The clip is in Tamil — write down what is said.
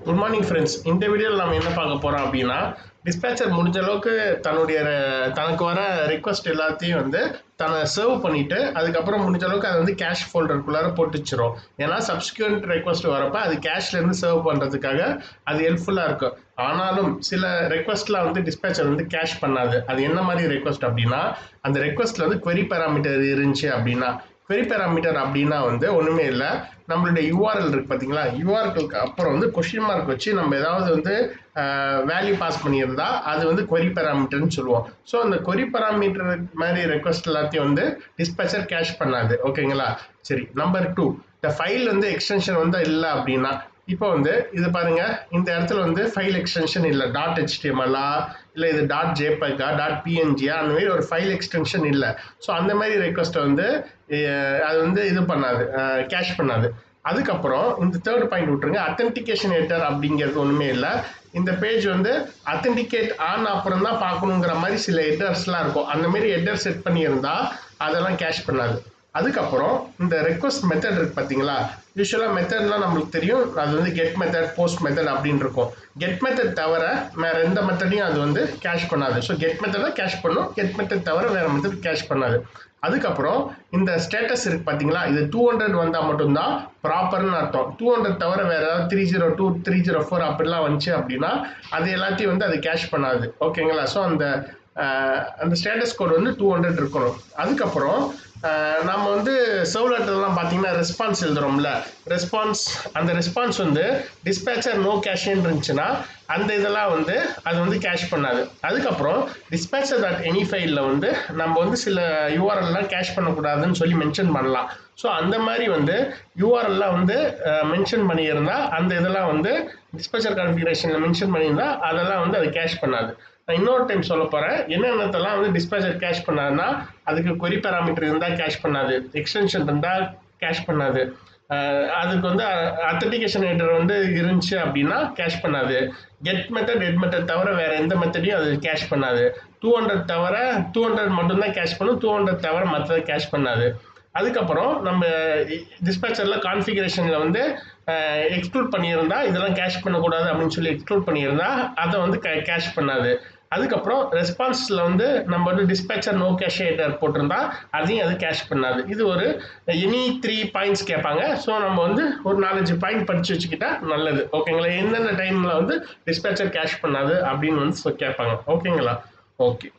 குட் மார்னிங் ஃப்ரெண்ட்ஸ் இந்த வீடியோவில் நம்ம என்ன பார்க்க போகிறோம் அப்படின்னா டிஸ்பேச்சர் முடிஞ்ச அளவுக்கு தன்னுடைய re- தனக்கு வர ரெக்வஸ்ட் எல்லாத்தையும் வந்து தன்னை சர்வ் பண்ணிட்டு அதுக்கப்புறம் முடிஞ்ச அளவுக்கு அதை வந்து கேஷ் ஃபோல்டருக்குள்ளார போட்டு வச்சிரும் ஏன்னா சப்ஸ்கியூண்ட் ரெக்வஸ்ட் வரப்ப அது கேஷ்லேருந்து சர்வ் பண்ணுறதுக்காக அது ஹெல்ப்ஃபுல்லாக இருக்கும் ஆனாலும் சில ரெக்வஸ்ட்லாம் வந்து டிஸ்பேச்சர் வந்து கேஷ் பண்ணாது அது என்ன மாதிரி ரெக்வஸ்ட் அப்படின்னா அந்த ரெக்வஸ்ட்டில் வந்து query parameter இருந்துச்சு அப்படின்னா query parameter அப்படின்னா வந்து ஒன்றுமே இல்லை நம்மளுடைய யூஆர்எல் இருக்கு பார்த்தீங்களா யூஆர்எல்க்கு அப்புறம் வந்து கொஷின் மார்க் வச்சு நம்ம ஏதாவது வந்து வேல்யூ பாஸ் பண்ணியிருந்தா அது வந்து query parameterன்னு சொல்லுவோம் ஸோ அந்த query parameter மாதிரி ரெக்வஸ்ட் எல்லாத்தையும் வந்து டிஸ்பேச்சர் கேஷ் பண்ணாது ஓகேங்களா சரி நம்பர் டூ இந்த ஃபைல் வந்து எக்ஸ்டென்ஷன் வந்து இல்லை அப்படின்னா இப்போ வந்து இது பாருங்க இந்த இடத்துல வந்து ஃபைல் எக்ஸ்டென்ஷன் இல்லை டாட் ஹெச்டிஎம்எல்லா இல்லை இது டாட் ஜேபக்கா டாட் பிஎன்ஜியா அந்த மாதிரி ஒரு ஃபைல் எக்ஸ்டென்ஷன் இல்லை ஸோ அந்த மாதிரி ரெக்வஸ்ட்டை வந்து அஹ், அது வந்து இது பண்ணாது கேஷ் பண்ணாது அதுக்கப்புறம் இந்த தேர்ட் பாயிண்ட் விட்டுருங்க அத்தன்டிகேஷன் ஹெட்டர் அப்படிங்கிறது ஒன்றுமே இல்லை இந்த பேஜ் வந்து அத்தன்டிகேட் ஆன அப்புறம் தான் பார்க்கணுங்கிற மாதிரி சில ஹெட்டர்ஸ்லாம் இருக்கும் அந்த மாதிரி ஹெட்டர் செட் பண்ணியிருந்தா அதெல்லாம் கேஷ் பண்ணாது அதுக்கப்புறம் இந்த ரெக்வஸ்ட் மெத்தட் இருக்கு பார்த்தீங்களா யூஸ்வலாக மெத்தட்லாம் நம்மளுக்கு தெரியும் அது வந்து கெட் மெத்தட் போஸ்ட் மெத்தட் அப்படின்னு இருக்கும் கெட் மெத்தட் தவிர வேற எந்த மெத்தடையும் அது வந்து கேஷ் பண்ணாது ஸோ கெட் மெத்தடை கேஷ் பண்ணும் கெட் மெத்தட் தவிர வேற மெத்தட் கேஷ் பண்ணாது அதுக்கப்புறம் இந்த ஸ்டேட்டஸ் இருக்கு பார்த்தீங்களா இது டூ ஹண்ட்ரட் வந்தால் மட்டும்தான் ப்ராப்பர்னு அர்த்தம் டூ ஹண்ட்ரட் தவிர வேற ஏதாவது three zero two three zero four அப்படிலாம் வந்துச்சு அப்படின்னா அது எல்லாத்தையும் வந்து அது கேஷ் பண்ணாது ஓகேங்களா ஸோ அந்த அஹ், அந்த ஸ்டேட்டஸ் கோட் வந்து டூ ஹண்ட்ரட் இருக்கணும் அதுக்கப்புறம் அஹ், நம்ம வந்து சர்வ்லெட்டர்லாம் பார்த்தீங்கன்னா ரெஸ்பான்ஸ் எழுதுறோம்ல ரெஸ்பான்ஸ் அந்த ரெஸ்பான்ஸ் வந்து டிஸ்பேச்சர் நோ கேஷ்ன்னு இருந்துச்சுன்னா அந்த இதெல்லாம் வந்து அது வந்து கேஷ் பண்ணாது அதுக்கப்புறம் டிஸ்பேச்சர் டாட் எனி ஃபைலில் வந்து நம்ம வந்து சில யூஆர்எல்லாம் கேஷ் பண்ணக்கூடாதுன்னு சொல்லி மென்ஷன் பண்ணலாம் ஸோ அந்த மாதிரி வந்து யூஆர்எல்லாம் வந்து மென்ஷன் பண்ணியிருந்தா அந்த இதெல்லாம் வந்து டிஸ்பேச்சர் கான்ஃபிகரேஷனில் மென்ஷன் பண்ணியிருந்தா அதெல்லாம் வந்து அது கேஷ் பண்ணாது நான் இன்னொரு டைம் சொல்ல போகிறேன் என்னென்னத்தெல்லாம் வந்து டிஸ்பேச்சர் கேஷ் பண்ணாதுன்னா அதுக்கு query parameter இருந்தால் கேஷ் பண்ணாது எக்ஸ்டென்ஷன் இருந்தால் கேஷ் பண்ணாது அஹ் அதுக்கு வந்து அத்தன்டிகேஷன் ஹெட்டர் வந்து இருந்துச்சு அப்படின்னா கேஷ் பண்ணாது கெட் மெத்தட் ஹெட் மெத்தட் தவிர வேற எந்த மெத்தடையும் அது கேஷ் பண்ணாது டூ ஹண்ட்ரட் தவிர டூ ஹண்ட்ரட் மட்டும்தான் கேஷ் பண்ணும் டூ ஹண்ட்ரட் தவிர மற்றதை கேஷ் பண்ணாது அதுக்கப்புறம் நம்ம டிஸ்பேச்சரில் கான்ஃபிகரேஷனில் வந்து எக்ஸ்க்ளூட் பண்ணியிருந்தா இதெல்லாம் கேஷ் பண்ணக்கூடாது அப்படின்னு சொல்லி எக்ஸ்க்ளூட் பண்ணியிருந்தா அதை வந்து கேஷ் பண்ணாது அதுக்கப்புறம் ரெஸ்பான்ஸில் வந்து நம்ம வந்து டிஸ்பேச்சர் நோ கேஷ் ஹெட்டர் போட்டிருந்தா அதையும் அது கேஷ் பண்ணாது இது ஒரு எனி த்ரீ பாயிண்ட்ஸ் கேட்பாங்க ஸோ நம்ம வந்து ஒரு நாலஞ்சு பாயிண்ட் படித்து வச்சுக்கிட்டா நல்லது ஓகேங்களா எந்தெந்த டைமில் வந்து டிஸ்பேச்சர் கேஷ் பண்ணாது அப்படின்னு வந்து சொ- கேட்பாங்க ஓகேங்களா ஓகே